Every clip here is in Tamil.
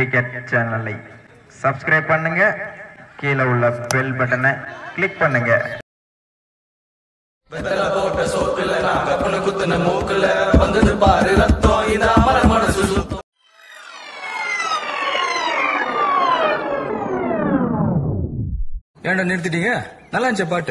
கிரிக்கெட் சேனலை சப்ஸ்கிரைப் பண்ணுங்க கீழே உள்ள பெல் பட்டனை கிளிக் பண்ணுங்க வெத்தல போட்ட சோக்குல நாங்க பொண்ணு குத்துன மூக்குல வந்தது பாரு ரத்தம் இதா மர மனசு சுத்தம் ஏன்டா நிறுத்திட்டீங்க நல்லா இருந்துச்சா பாட்டு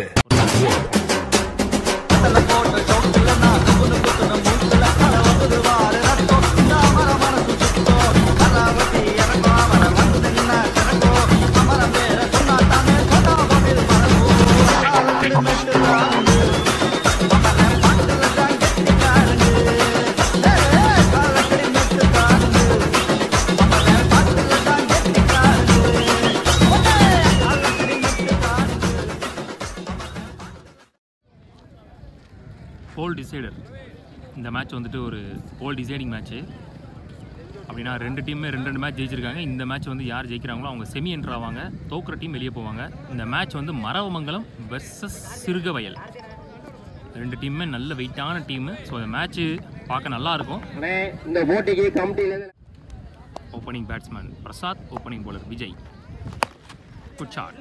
போல் டிசைடர் இந்த மேட்ச் வந்துட்டு ஒரு போல் டிசைடிங் மேட்ச்சு அப்படின்னா ரெண்டு டீமே ரெண்டு ரெண்டு மேட்ச் ஜெயிச்சிருக்காங்க இந்த மேட்ச் வந்து யார் ஜெயிக்கிறாங்களோ அவங்க செமி என்ட்ரு ஆவாங்க தோக்குற டீம் வெளியே போவாங்க இந்த மேட்ச் வந்து மரவமங்கலம் வெர்சஸ் சிறுகவயல் ரெண்டு டீமுமே நல்ல வெயிட்டான டீமு ஸோ இந்த மேட்ச்சு பார்க்க நல்லா இருக்கும் இந்த போட்டிக்கு கமிட்டியில opening batsman Prasad opening bowler Vijay good shot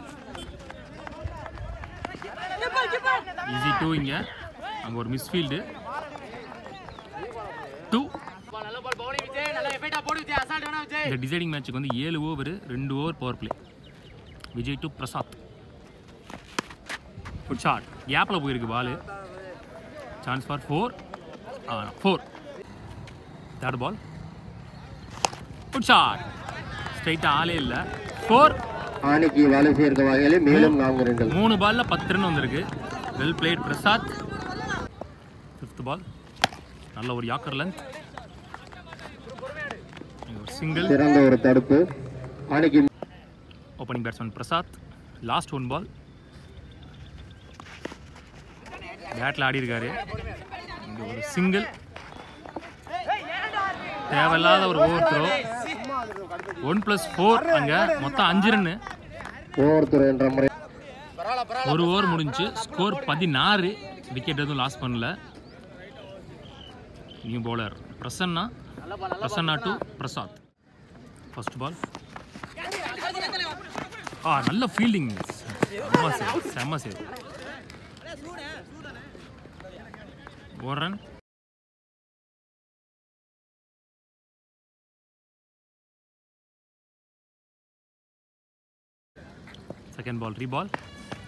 easy two இங்கே அங்கே ஒரு மிஸ்ஃபீல்டு டூ இந்த டிசைடிங் மேட்ச்சுக்கு வந்து ஏழு ஓவர் ரெண்டு over power play Vijay to Prasad good shot கேப்பில் போயிருக்கு ball chance for four four third ball good shot ஸ்ட்ரைட்டாக ஆளே இல்லை ஃபோர் ஆணைக்கு வலு சேர்க்க வகையில் மேலும் நான்கு ரன்கள் மூணு பால்ல பத்து ரன் வந்திருக்கு well played Prasad fifth ball நல்ல ஒரு யாக்கர் லென்த் ஒரு சிங்கிள் சிறந்த ஒரு தடுப்பு ஆணைக்கு opening batsman Prasad last one ball பேட்டில் ஆடி இருக்காரு இங்க ஒரு சிங்கிள் தேவையில்லாத ஒரு overthrow one plus four அங்கே மொத்தம் அஞ்சு ரன்னு ஒவ்வொருத்தர் என்ற முறை ஒரு ஓவர் முடிஞ்சு ஸ்கோர் பதினாறு விக்கெட் எதுவும் லாஸ் பண்ணல new bowler Prasanna Prasanna to Prasad first ball ஆ நல்ல ஃபீல்டிங் செம்ம சேவ் செம்ம சேவ் ஒரு run second ball re ball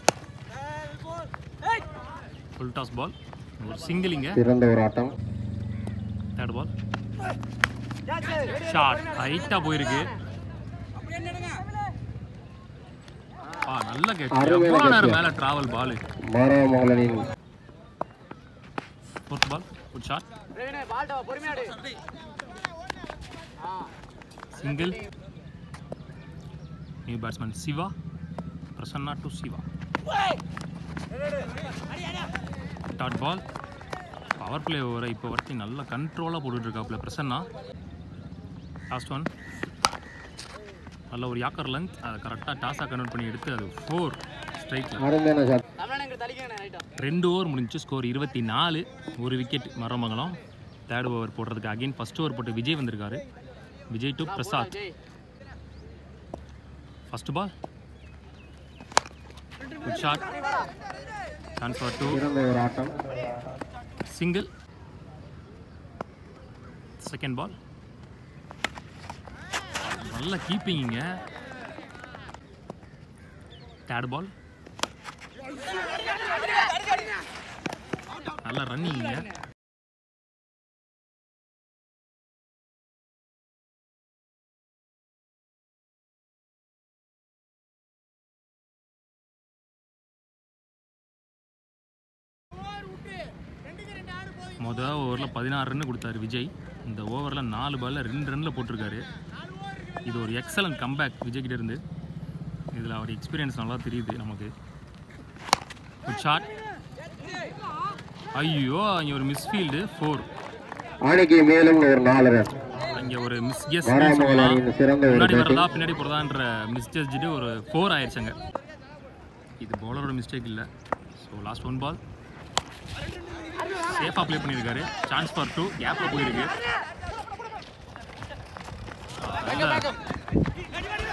full toss ball ஒரு சிங்கிள் இங்க சிறந்த ஒரு ஆட்டம் தேர்ட் பால் ஷாட் ஹைட்டா போயிருக்கு ஆ நல்ல கேட்ச் அருமையான எவ்வளோ நேரம் catch. மேல டிராவல் பால் மாரவமங்கலனின் fourth ball good shot single new batsman Siva Prasanna to Siva dot ball power play ஓவரை இப்போ வரைக்கும் நல்ல கண்ட்ரோலாக போட்டுட்டு இருக்காப்புல பிரசன்னா லாஸ்ட் ஒன் நல்ல ஒரு யாக்கர் லென்த் அதை கரெக்டாக டாஸாக கன்வெர்ட் பண்ணி எடுத்து அது ஃபோர் ஸ்ட்ரைக்கில் அருமையான ஷாட் ரெண்டு ஓவர் முடிஞ்சு ஸ்கோர் இருபத்தி நாலு ஒரு விக்கெட் மரமங்கலம் தேர்ட் ஓவர் போடுறதுக்கு அகைன் ஃபர்ஸ்ட் ஓவர் போட்டு விஜய் வந்திருக்காரு Vijay to Prasad first ball good shot chance for two சிறந்த ஒரு ஆட்டம் சிங்கிள் செகண்ட் பால் நல்ல கீப்பிங்க தேர்ட் பால் நல்ல ரன்னிங்க மொதல் ஓவரில் பதினாறு ரன் கொடுத்தாரு விஜய் இந்த ஓவரில் நாலு பால்ல ரெண்டு ரன்னில் போட்டிருக்காரு இது ஒரு எக்ஸலண்ட் கம்பேக் விஜய் கிட்ட இருந்து இதில் அவர் எக்ஸ்பீரியன்ஸ் நல்லா தெரியுது நமக்கு குட் ஷாட் ஐயோ அங்கே ஒரு மிஸ்ஃபீல்டு ஃபோர் ஆணைக்கு மேலும் ஒரு நாலு ரன் அங்கே ஒரு மிஸ் கெஸ் மாரவமங்கலனின் சிறந்த ஒரு முன்னாடி பேட்டிங் வரதா பின்னாடி போகிறதான்ற மிஸ் ஜட்ஜிட்டு ஒரு ஃபோர் ஆயிடுச்சுங்க இது பவுலரோட மிஸ்டேக் இல்லை ஸோ லாஸ்ட் ஒன் பால் சேஃபாக ப்ளே பண்ணியிருக்காரு சான்ஸ் ஃபார் டூ கேப்பில் போயிருக்கு நல்ல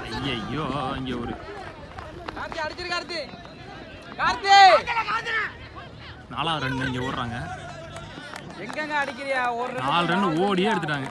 ஐயோ இங்கே ஒரு கார்த்தி அடிச்சிரு கார்த்தி கார்த்தி நாலாவது ரன் இங்கே ஓடுறாங்க எங்கங்க அடிக்கிறியா ஒரு நாலு ரன் ஓடியே எடுத்துட்டாங்க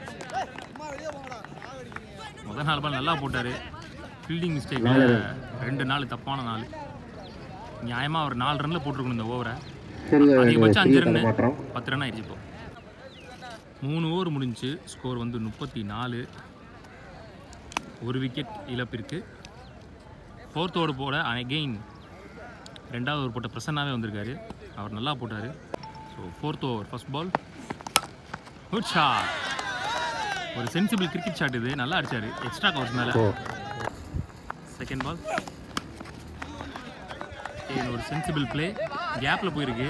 முதல் நாலு பால் நல்லா போட்டார் ஃபீல்டிங் மிஸ்டேக் ரெண்டு நாள் தப்பான நாள் நியாயமாக அவர் நாலு ரன்னில் போட்டிருக்கணும் இந்த ஓவரை சிறிய அதிகபட்சம் அஞ்சு சிறிய ரன் தடுமாற்றம் பத்து ரன் ஆயிடுச்சு இப்போ மூணு ஓவர் முடிஞ்சு ஸ்கோர் வந்து முப்பத்தி நாலு ஒரு விக்கெட் இழப்பிற்கு ஃபோர்த் ஓவர் போட அகைன் ரெண்டாவது ஓவர் போட்ட பிரசன்னாவே வந்திருக்காரு அவர் நல்லா போட்டார் so fourth over first ball good shot ஒரு சென்சிபிள் கிரிக்கெட் ஷாட் இது நல்லா அடிச்சாரு எக்ஸ்ட்ரா கவர்ஸ் மேலே ஓ செகண்ட் பால் ஒரு சென்சிபிள் ப்ளே கேப்பில் போயிருக்கு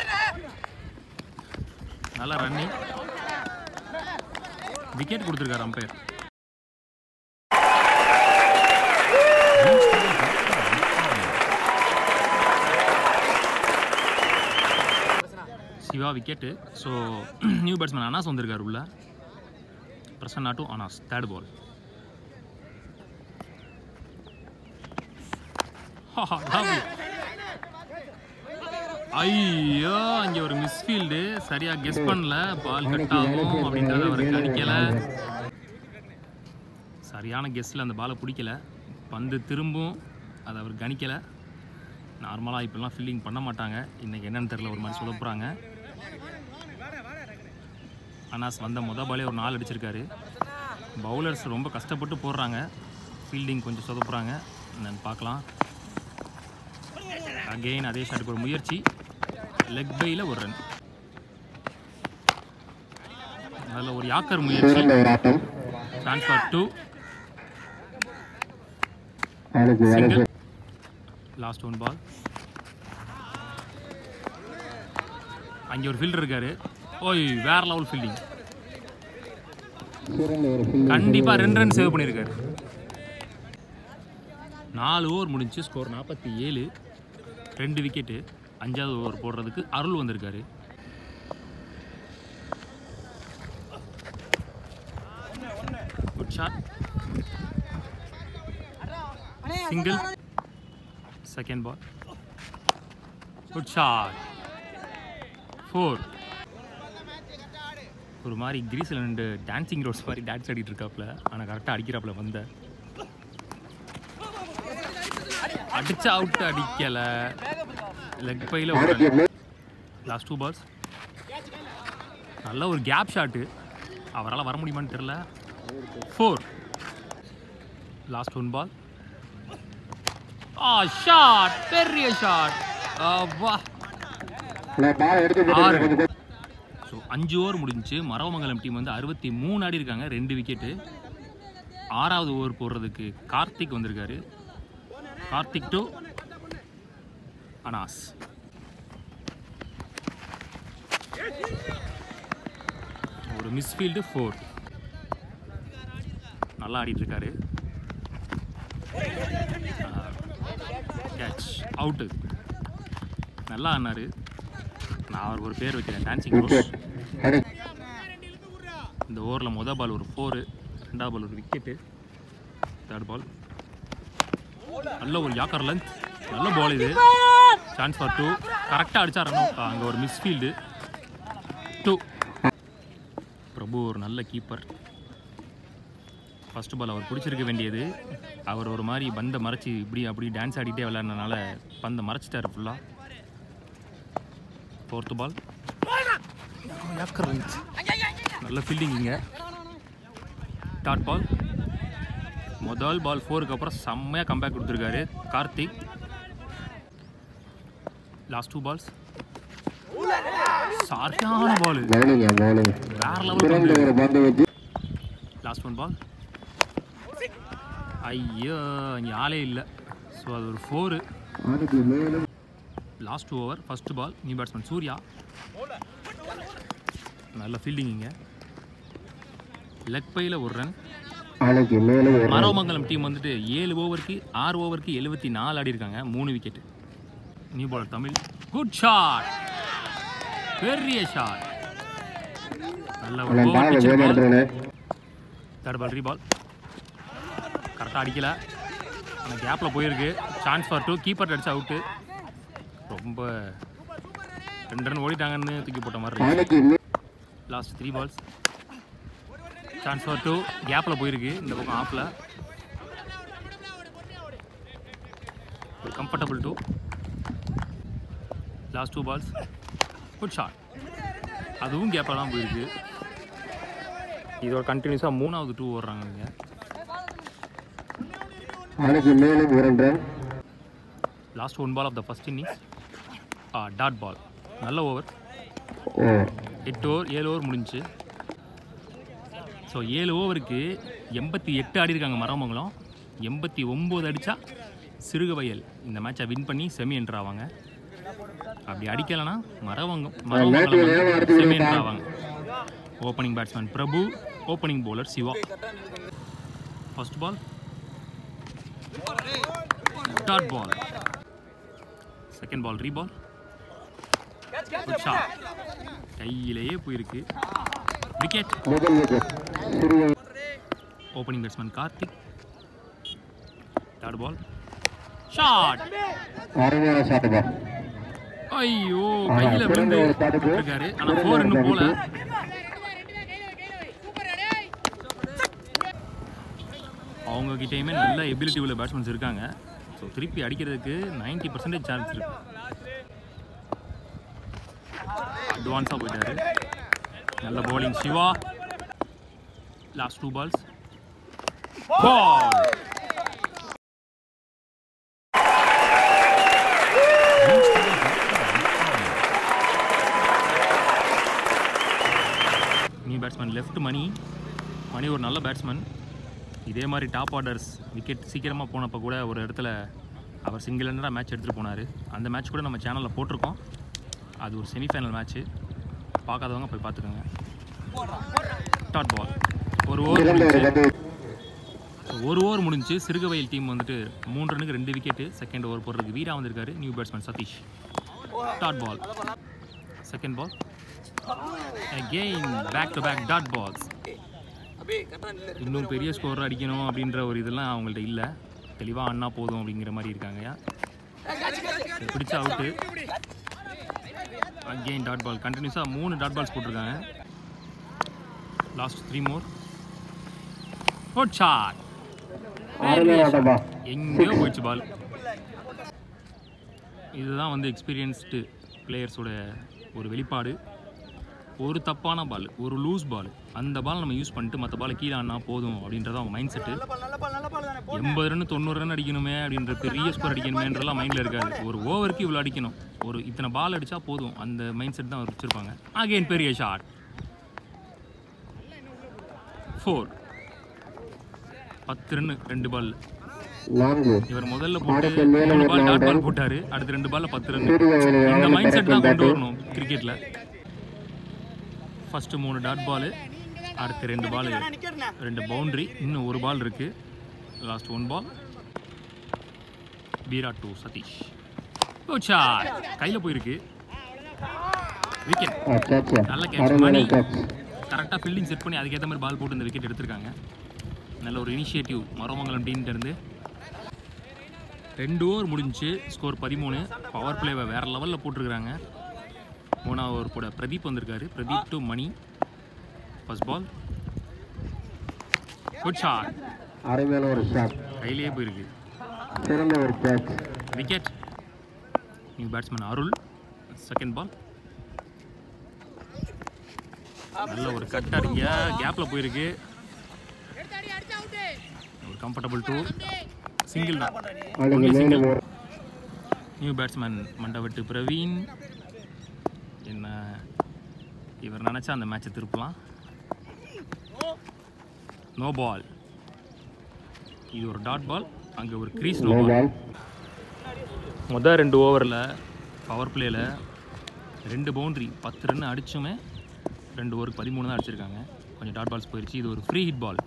நல்லா ரன்னிங் விக்கெட் கொடுத்துருக்காரு அம்பையர் சிவா விக்கெட்டு ஸோ நியூ பேட்ஸ்மேன் அனாஸ் வந்திருக்காரு உள்ள Prasanna to Anas third ball ஐயோ அங்கே ஒரு மிஸ்ஃபீல்டு சரியா கெஸ் பண்ணல பால் கட் ஆகும் அப்படின்றத அவர் கணிக்கல சரியான கெஸ்ஸில் அந்த பாலை பிடிக்கல பந்து திரும்பும் அதை அவர் கணிக்கல நார்மலாக இப்போல்லாம் ஃபீல்டிங் பண்ண மாட்டாங்க இன்னைக்கு என்னன்னு தெரியல ஒரு மாதிரி சொதப்புறாங்க அனாஸ் வந்த முத பாலே ஒரு நாள் அடிச்சிருக்காரு பவுலர்ஸ் ரொம்ப கஷ்டப்பட்டு போடுறாங்க ஃபீல்டிங் கொஞ்சம் சொதப்புறாங்க என்னன்னு பார்க்கலாம் அகெயின் அதே ஷாட்டுக்கு ஒரு முயற்சி லெக் பையில் ஒரு ரன் அதில் ஒரு யாக்கர் முயற்சி சிறந்த ஒரு ஆட்டம் ட்ரான்ஸ்ஃபர் டூ ஆளுக்கு வேலை சிங்கிள் செய்- லாஸ்ட் ஒன் பால் அங்கே ஒரு ஃபீல்டர் இருக்காரு ஓய் வேற லெவல் ஃபீல்டிங் சிறந்த ஒரு fielder. கண்டிப்பா ரெண்டு ரன் சேவ் பண்ணியிருக்காரு நாலு ஓவர் முடிஞ்சு ஸ்கோர் நாற்பத்தி ஏழு ரெண்டு விக்கெட்டு அஞ்சாவது ஓவர் போடுறதுக்கு அருள் வந்திருக்காரு good shot single second ball good shot four ஒரு மாதிரி கிரீஸில் ரெண்டு டான்சிங் ரோஸ் மாதிரி டான்ஸ் ஆடிட்டு இருக்காப்புல ஆனால் கரெக்டாக அடிக்கிறாப்புல வந்த அடிச்ச அவுட் அடிக்கல லெக் பையில் ஆளுக்கு மே- லாஸ்ட் டூ பால்ஸ் நல்ல ஒரு கேப் ஷாட்டு அவரால் வர முடியுமான்னு தெரில ஃபோர் லாஸ்ட் ஒன் பால் ஆ ஷாட் பெரிய ஷாட் வா நான் ball எடுத்து போட்டு ஆறு. கொஞ்சம் கொஞ்சம் ஸோ அஞ்சு ஓவர் முடிஞ்சு மரவமங்கலம் டீம் வந்து அறுபத்தி மூணு ஆடி இருக்காங்க ரெண்டு விக்கெட்டு ஆறாவது ஓவர் போடுறதுக்கு கார்த்திக் வந்திருக்காரு கார்த்திக் டு அனாஸ் ஒரு மிஸ்ஃபீல்டு ஃபோர் நல்லா ஆடிட்டு இருக்காரு கேட்ச் அவுட்டு நல்லா ஆனாரு நான் அவருக்கு ஒரு பேர் வைக்கிறேன் டான்சிங் ரோஸ் விக்கெட் அடி இந்த ஓவரில் மொதல் பால் ஒரு ஃபோரு ரெண்டாவது பால் ஒரு விக்கெட்டு தேர்ட் பால் நல்ல ஒரு யாக்கர் லென்த் நல்ல பால் இது சான்ஸ் ஃபார் டூ கரெக்டாக அடிச்சா ரன் அங்கே ஒரு மிஸ்ஃபீல்டு டூ பிரபு ஒரு நல்ல கீப்பர் ஃபர்ஸ்ட் பால் அவர் பிடிச்சிருக்க வேண்டியது அவர் ஒரு மாதிரி பந்தை மறைச்சி இப்படி அப்படி டான்ஸ் ஆடிட்டே விளையாடுறதுனால பந்தை மறைச்சிட்டாரு ஃபுல்லாக ஃபோர்த்து பால் யாக்கர் லென்த் நல்ல ஃபீல்டிங் இங்கே டாட் பால் முதல் பால் ஃபோருக்கு அப்புறம் செம்மையாக கம்பேக் கொடுத்துருக்காரு கார்த்திக் லாஸ்ட் டூ பால்ஸ் சரியான பால் bowling ஆ, bowling. வேற லெவல் சிறந்த ஒரு பந்து வச்சு லாஸ்ட் ஒன் பால் ஐயோ இங்கே ஆளே இல்லை ஸோ அது ஒரு ஃபோரு ஆளுக்கு மேலும் last over first ball new batsman Surya நல்ல ஃபீல்டிங் இங்கே லெக் பையில் ஒரு ரன் ஆளுக்கு மேலும் ஒரு run. மரவமங்கலம் டீம் வந்துட்டு ஏழு ஓவருக்கு ஆறு ஓவருக்கு எழுபத்தி நாலு ஆடி இருக்காங்க மூணு wicket new bowler Tamil good shot பெரிய ஷாட் நல்ல ஒரு அவன் ஓவர் ball பிடிச்சிருக்காரு வேணும் எடுத்துருவானே. தேர்ட் பால் ரீபால் கரெக்டாக அடிக்கல ஆனால் கேப்பில் போயிருக்கு சான்ஸ் ஃபார் டூ கீப்பர் அடிச்சு அவுட்டு ரொம்ப ரெண்டு ரன் ஓடிட்டாங்கன்னு தூக்கி போட்ட மாதிரி இருக்கு அணிக்கு மே- last three balls chance for two கேப்பில் போயிருக்கு இந்த பக்கம் ஆஃபில் comfortable two last two balls good shot அதுவும் கேப்பில் தான் போயிருக்கு இதோட கண்டினியூஸாக மூணாவது டூ ஓடுறாங்க இங்கே அணிக்கு மேலும் இரண்டு run last one ball of the first innings dot ball நல்ல ஓவர் ஓ எட்டு ஓவர் ஏழு ஓவர் முடிஞ்சுச்சு ஸோ ஏழு ஓவருக்கு எண்பத்தி எட்டு ஆடி இருக்காங்க மரமங்கலம் எண்பத்தி ஒம்பது அடித்தா சிறுகவயல் இந்த மேட்சை வின் பண்ணி செமி என்ட்ரு ஆவாங்க அப்படி அடிக்கலைன்னா மரவங்கம் மேட்ச் விளையாட அடுத்து செமி விடுங்க. என்ட்ரு ஆவாங்க opening batsman Prabhu opening bowler Siva first ball dot ball second ball re ball good shot கையிலேயே போயிருக்கு விக்கெட் முதல் விக்கெட் சிறிய opening batsman Karthik third ball shot அருமையான ஷாட் தான் ஐயோ ஆஹா, கையில சிறந்த விழுந்து ஒரு தடுப்பு. இருக்காரு ஆனா சிறந்த ஃபோர் ஒரு இன்னும் போல தடுப்பு. அவங்க கிட்டயுமே நல்ல எபிலிட்டி உள்ள பேட்ஸ்மேன்ஸ் இருக்காங்க ஸோ திருப்பி அடிக்கிறதுக்கு 90% பர்சன்டேஜ் சான்ஸ் இருக்கு அட்வான்ஸாக போயிட்டாரு நல்ல bowling Siva last two balls ball new batsman left Mani Mani ஒரு நல்ல பேட்ஸ்மேன் இதே மாதிரி டாப் ஆர்டர்ஸ் விக்கெட் சீக்கிரமாக போனப்போ கூட ஒரு இடத்துல அவர் சிங்கிள் ஹண்ட்ரடாக மேட்ச் எடுத்துகிட்டு போனார் அந்த மேட்ச் கூட நம்ம சேனலில் போட்டிருக்கோம் அது ஒரு செமிஃபைனல் மேட்ச்சு பார்க்காதவங்க போய் பார்த்துக்கோங்க டாட் பால் ஒரு ஓவர் சிறந்த ஒரு முடிஞ்சு பந்து ஒரு ஓவர் முடிஞ்சு சிறுகவயல் டீம் வந்துட்டு மூணு ரனுக்கு ரெண்டு விக்கெட்டு செகண்ட் ஓவர் போடுறதுக்கு வீரா வந்திருக்காரு new batsman Sathish dot ball second ball again back to back dot balls இன்னும் பெரிய ஸ்கோர் அடிக்கணும் அப்படின்ற ஒரு இதெல்லாம் அவங்கள்ட்ட இல்லை தெளிவாக அண்ணா போதும் அப்படிங்கிற மாதிரி இருக்காங்க பிடிச்ச அவுட்டு அகெயின் டாட் பால் கண்டினியூஸாக மூணு டாட் பால்ஸ் போட்டிருக்காங்க last three more good shot அருமையான ஆட்டம்பா எங்கேயோ போயிடுச்சு பால் இதுதான் வந்து எக்ஸ்பீரியன்ஸ்டு பிளேயர்ஸோட ஒரு வெளிப்பாடு ஒரு தப்பான பால் ஒரு லூஸ் பால் அந்த பால் நம்ம யூஸ் பண்ணிட்டு மற்ற பால் கீழே ஆனா போதும் அப்படின்றது அவங்க மைண்ட் செட்டு எண்பது ரன் தொண்ணூறு ரன் அடிக்கணுமே அப்படின்ற பெரிய ஸ்கோர் அடிக்கணுமேன்றலாம் மைண்டில் இருக்காது ஒரு ஓவருக்கு இவ்வளோ அடிக்கணும் ஒரு இத்தனை பால் அடித்தா போதும் அந்த மைண்ட் செட் தான் அவர் வச்சுருப்பாங்க அகைன் பெரிய ஷாட் ஃபோர் பத்து ரன் ரெண்டு பால் நான்கு இவர் முதல்ல போட்டு அடுத்த மேல மூணு ஒரு பால் நாலு டாட் பால் run. போட்டாரு அடுத்த ரெண்டு பால்ல பத்து ரன் சிறுகவயல் இந்த வேலை மைண்ட் செட் தான் கரெக்ட் கொண்டு பேட்டு. வரணும் கிரிக்கெட்ல ஃபர்ஸ்ட் மூணு டாட் பால் அடுத்து ரெண்டு பால் ரெண்டு பவுண்டரி இன்னும் ஒரு பால் இருக்கு லாஸ்ட் ஒன் பால் பீரா டூ சதீஷ் ஓச்சா கையில் போயிருக்கு விக்கெட் ஆ, catch. நல்ல catch. அருமையான மணி. catch. கரெக்டாக ஃபீல்டிங் செட் பண்ணி அதுக்கேற்ற மாதிரி பால் போட்டு இந்த விக்கெட் எடுத்திருக்காங்க நல்ல ஒரு இனிஷியேட்டிவ் மரமங்கலம் டீம்கிட்ட இருந்து ரெண்டு ஓவர் முடிஞ்சு ஸ்கோர் பதிமூணு பவர் பிளேவை வேற லெவலில் போட்டிருக்கிறாங்க மூணாவது ஓவர் கூட பிரதீப் வந்திருக்காரு Pradeep to Mani first ball good shot அருமையான ஒரு ஷாட் கையிலேயே போயிருக்கு சிறந்த ஒரு catch wicket new batsman Arul second ball நல்ல ஒரு கட் அடிங்க கேப்பில் போயிருக்கு ஒரு கம்ஃபர்டபுள் டூ சிங்கிள் தான் அன்னைக்கு Only மேலும் single. ஒரு நியூ பேட்ஸ்மேன் மண்டவட்டு பிரவீன் என்ன இவர் நினச்சா அந்த மேட்சை திருப்பலாம் நோ பால் இது ஒரு டாட் பால் அங்கே ஒரு crease no no ball ball மொதல் ரெண்டு ஓவரில் பவர் பிளேயில் ரெண்டு பவுண்ட்ரி பத்து ரன் அடிச்சுமே ரெண்டு ஓவருக்கு பதிமூணு தான் அடிச்சிருக்காங்க கொஞ்சம் டாட் பால்ஸ் போயிடுச்சு இது ஒரு ஃப்ரீ ஹிட் பால்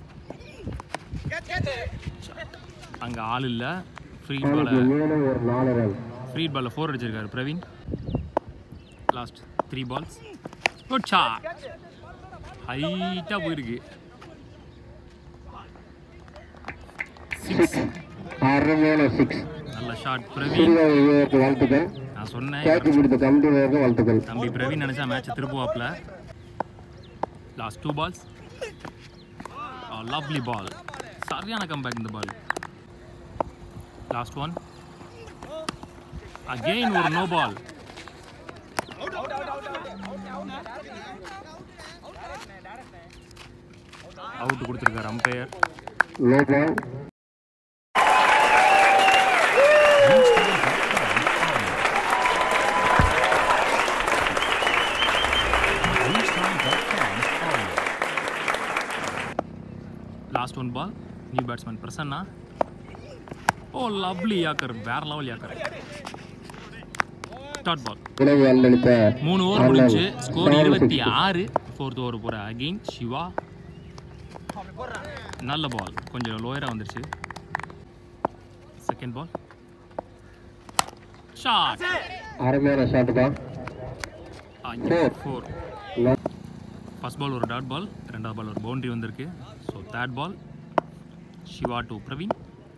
அங்கே ஆள் இல்லை ஃப்ரீ ஹிட் பாலை அன்னைக்கு மேலும் ஒரு நாலு ரன் ஃப்ரீ ஹிட் பாலில் ஃபோர் அடிச்சிருக்காரு Praveen last three balls good shot ஹைட்டாக போயிருக்கு சிக்ஸ் அருமையான சிக்ஸ் நல்ல ஷாட் பிரவீன் சிறுவ வீரருக்கு வாழ்த்துக்கள் நான் சொன்னேன் கேட்ச் பிடித்த கமிட்டி வீரருக்கு வாழ்த்துக்கள் தம்பி பிரவீன் நினச்சா மேட்சை திருப்புவாப்பில் last two balls lovely ball சரியான கம்பேக் இந்த பால் லாஸ்ட் ஒன் அகெயின் ஒரு நோ பால் அவுட் கொடுத்துருக்காரு umpire low ball last one ball new batsman Prasanna oh lovely yorker வேற லெவல் யாக்கர் ஸ்டார்ட் பால் உணவு அன்பளித்த மூணு ஓவர் முடிஞ்சு ஸ்கோர் இருபத்தி ஆறு ஃபோர்த் ஓவர் போகிற அகெயின் சிவா நல்ல பால் கொஞ்சம் லோயராக வந்துருச்சு செகண்ட் பால் ஷாட் அருமையான ஷாட் தான் ஃபோர் ஃபர்ஸ்ட் பால் ஒரு டாட் பால் ரெண்டாவது பால் ஒரு பவுண்டரி வந்திருக்கு so third ball Siva to Praveen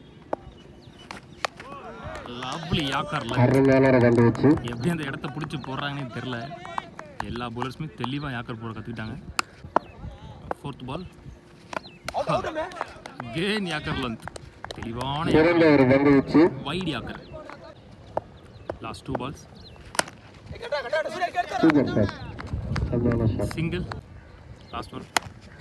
lovely யாக்கர்ல அருமையான ஒரு பந்து வச்சு எப்படி அந்த இடத்த பிடிச்சி போடுறாங்கன்னு தெரில எல்லா பவுலர்ஸுமே தெளிவாக யாக்கர் போட கற்றுக்கிட்டாங்க fourth ball can yorker length தெளிவான சிறந்த ஒரு பந்து வச்சு wide yorker last two balls super shot அருமையான shot single last one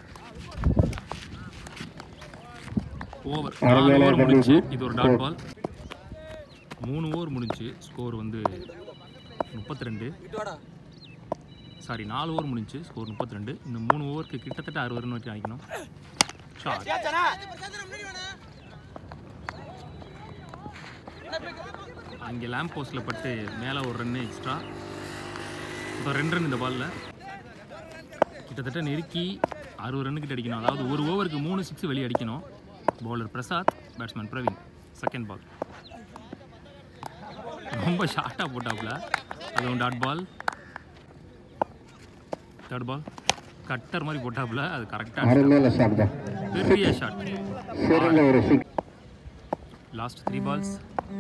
over நாலு அருமையான ஓவர் முடிஞ்சு கண்டிஷன். இது ஒரு டாட் பால் மூணு ஓவர் முடிஞ்சு ஸ்கோர் வந்து முப்பத்தி ரெண்டு சாரி நாலு ஓவர் முடிஞ்சு ஸ்கோர் முப்பத்தி ரெண்டு இந்த மூணு ஓவருக்கு கிட்டத்தட்ட அறுபது ரன் வரைக்கும் அடிக்கணும் ஷாட் அங்கே லேம்ப் போஸ்ட்டில் பட்டு மேலே ஒரு ரன்னு எக்ஸ்ட்ரா இப்போ ரெண்டு ரன் இந்த பாலில் கிட்டத்தட்ட நெருக்கி அறுபது ரன்னுக்கிட்ட அடிக்கணும் அதாவது ஒரு ஓவருக்கு மூணு சிக்ஸ் வெளியே அடிக்கணும் bowler Prasad batsman Praveen second ball ரொம்ப ஷார்ட்டாக போட்டாப்புல அதுவும் dot ball third ball cutter மாதிரி போட்டாப்புல அது கரெக்டாக அருமையான ஷாட் தான் பெரிய ஷாட் சிறந்த ஒரு சிக்ஸ் லாஸ்ட் த்ரீ பால்ஸ்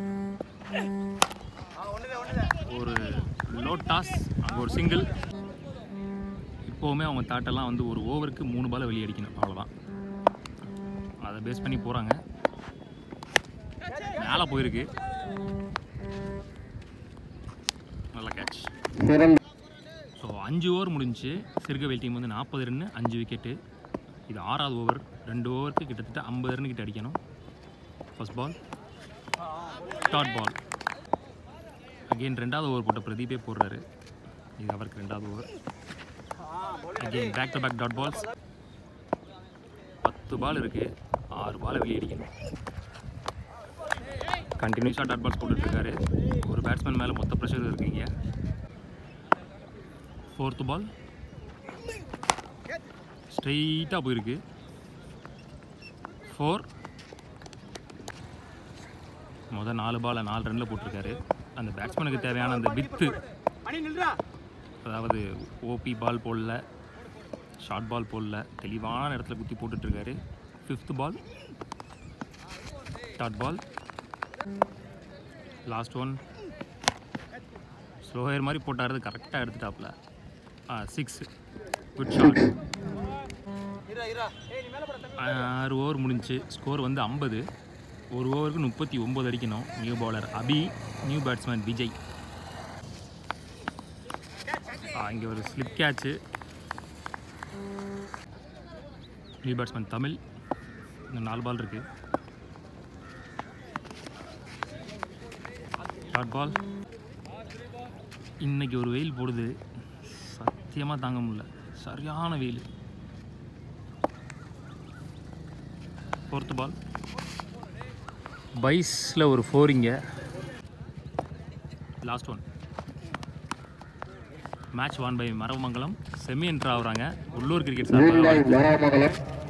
ஒரு லோ டாஸ் அங்கே ஒரு சிங்கிள் இப்போவுமே அவங்க தாட்டெல்லாம் வந்து ஒரு ஓவருக்கு மூணு பாலை வெளியே அடிக்கணும் அவ்வளோதான் அதை பேஸ் பண்ணி போகிறாங்க மேலே போயிருக்கு நல்ல கேட்ச் சிறந்த ஸோ அஞ்சு ஓவர் முடிஞ்சு சிறுகவேல் டீம் வந்து நாற்பது ரன்னு அஞ்சு விக்கெட்டு இது ஆறாவது ஓவர் ரெண்டு ஓவருக்கு கிட்டத்தட்ட ஐம்பது ரன் கிட்ட அடிக்கணும் first ball dot ball again ரெண்டாவது ஓவர் போட்ட பிரதீபே போடுறாரு இது அவருக்கு ரெண்டாவது over again back to back dot balls பத்து பால் இருக்குது ஆறு பாலை வெளியே அடிக்கணும் கண்டினியூஸாக டாட் பால்ஸ் போட்டுட்ருக்காரு ஒரு பேட்ஸ்மேன் மேலே மொத்த ப்ரெஷர் இருக்குங்க ஃபோர்த்து பால் ஸ்ட்ரெயிட்டாக போயிருக்கு ஃபோர் முதல் நாலு பாலை நாலு ரனில் போட்டிருக்காரு அந்த பேட்ஸ்மேனுக்கு தேவையான அந்த வித்து அதாவது ஓபி பால் போடல ஷார்ட் பால் போடல தெளிவான இடத்துல குத்தி போட்டுட்ருக்காரு fifth ball dot ball last one slower மாதிரி போட்டாரு கரெக்டாக எடுத்துட்டாப்புல ஆ சிக்ஸ் குட் ஷாட் ஆறு ஓவர் முடிஞ்சு ஸ்கோர் வந்து ஐம்பது ஒரு ஓவருக்கு முப்பத்தி ஒம்பது அடிக்கணும் new bowler Abhi new batsman Vijay இங்கே ஒரு slip catch new batsman Tamil இன்னும் நாலு பால் இருக்குது ஷார்ட் பால் இன்னைக்கு ஒரு வெயில் போடுது சத்தியமாக தாங்க முடியல சரியான வெயில் ஃபோர்த்து பால் பைஸில் ஒரு ஃபோரிங்க last one match won by Maravamangalam semi entry ஆகுறாங்க உள்ளூர் கிரிக்கெட் சார்பாக வீண்டாய் மராமங்கலம்